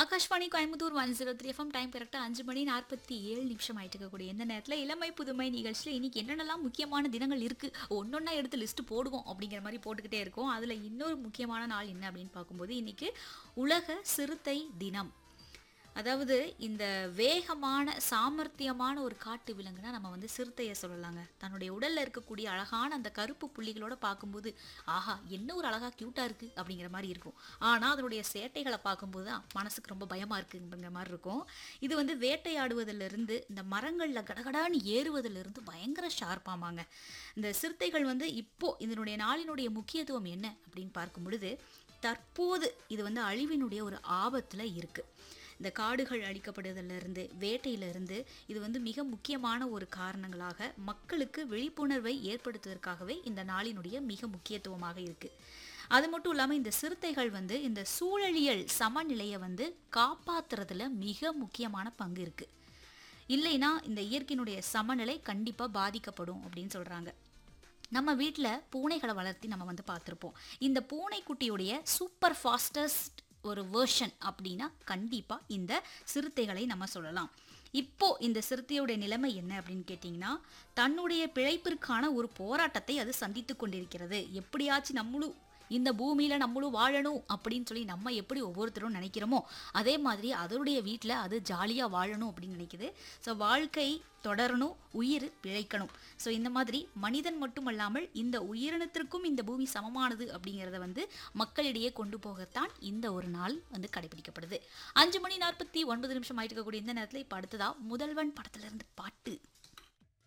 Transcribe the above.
Akashvani Coimbatore one zero three FM time கரெக்டாக அஞ்சு மணி நாற்பத்தி ஏழு நிமிஷம் ஆயிட்டு இருக்கக்கூடிய இந்த நேரத்தில் இளமை புதுமை நிகழ்ச்சியில் இன்னைக்கு என்னென்னலாம் முக்கியமான தினங்கள் இருக்குது ஒன்றொன்னா எடுத்து லிஸ்ட்டு போடுவோம் அப்படிங்கிற மாதிரி போட்டுக்கிட்டே இருக்கோம் அதில் இன்னொரு முக்கியமான நாள் என்ன அப்படின்னு பார்க்கும்போது இன்னைக்கு உலக சிறுத்தை தினம் அதாவது இந்த வேகமான சாமர்த்தியமான ஒரு காட்டு விலங்குனா நம்ம வந்து சிறுத்தையை சொல்லலாங்க தன்னுடைய உடல்ல இருக்கக்கூடிய அழகான அந்த கருப்பு புள்ளிகளோட பார்க்கும்போது ஆஹா என்ன ஒரு அழகா கியூட்டா இருக்கு அப்படிங்கிற மாதிரி இருக்கும் ஆனா அதனுடைய சேட்டைகளை பார்க்கும்போது தான் மனசுக்கு ரொம்ப பயமா இருக்குங்கிற மாதிரி இருக்கும் இது வந்து வேட்டையாடுவதிலிருந்து இருந்து இந்த மரங்கள்ல கடகடான்னு ஏறுவதிலிருந்து இருந்து பயங்கர ஷார்ப்பாமாங்க இந்த சிறுத்தைகள் வந்து இப்போ இதனுடைய நாளினுடைய முக்கியத்துவம் என்ன அப்படின்னு பார்க்கும் பொழுது தற்போது இது வந்து அழிவினுடைய ஒரு ஆபத்துல இருக்கு இந்த காடுகள் அழிக்கப்படுவதிலிருந்து வேட்டையிலிருந்து இது வந்து மிக முக்கியமான ஒரு காரணங்களாக மக்களுக்கு விழிப்புணர்வை ஏற்படுத்துவதற்காகவே இந்த நாளினுடைய மிக முக்கியத்துவமாக இருக்கு அது மட்டும் இல்லாமல் இந்த சிறுத்தைகள் வந்து இந்த சூழலியல் சமநிலையை வந்து காப்பாத்துறதுல மிக முக்கியமான பங்கு இருக்கு இல்லைன்னா இந்த இயற்கையினுடைய சமநிலை கண்டிப்பாக பாதிக்கப்படும் அப்படின்னு சொல்கிறாங்க நம்ம வீட்டில் பூனைகளை வளர்த்தி நம்ம வந்து பார்த்துருப்போம் இந்த பூனைக்குட்டியுடைய சூப்பர் ஃபாஸ்டஸ்ட் ஒரு வேர்ஷன் அப்படின்னா கண்டிப்பாக இந்த சிறுத்தைகளை நம்ம சொல்லலாம் இப்போ இந்த சிறுத்தையுடைய நிலைமை என்ன அப்படின்னு கேட்டிங்கன்னா தன்னுடைய பிழைப்பிற்கான ஒரு போராட்டத்தை அது சந்தித்து கொண்டிருக்கிறது எப்படியாச்சும் நம்மளும் இந்த பூமியில நம்மளும் வாழணும் அப்படின்னு சொல்லி நம்ம எப்படி ஒவ்வொருத்தரும் நினைக்கிறோமோ அதே மாதிரி அதனுடைய வீட்டில் அது ஜாலியாக வாழணும் அப்படின்னு நினைக்குது ஸோ வாழ்க்கை தொடரணும் உயிர் பிழைக்கணும் ஸோ இந்த மாதிரி மனிதன் மட்டுமல்லாமல் இந்த உயிரினத்திற்கும் இந்த பூமி சமமானது அப்படிங்கிறத வந்து மக்களிடையே கொண்டு போகத்தான் இந்த ஒரு நாள் வந்து கடைபிடிக்கப்படுது அஞ்சு மணி நாற்பத்தி ஒன்பது நிமிஷம் ஆயிட்டு இருக்கக்கூடிய இந்த நேரத்தில் இப்போ அடுத்ததா முதல்வன் படத்துல இருந்து பாட்டு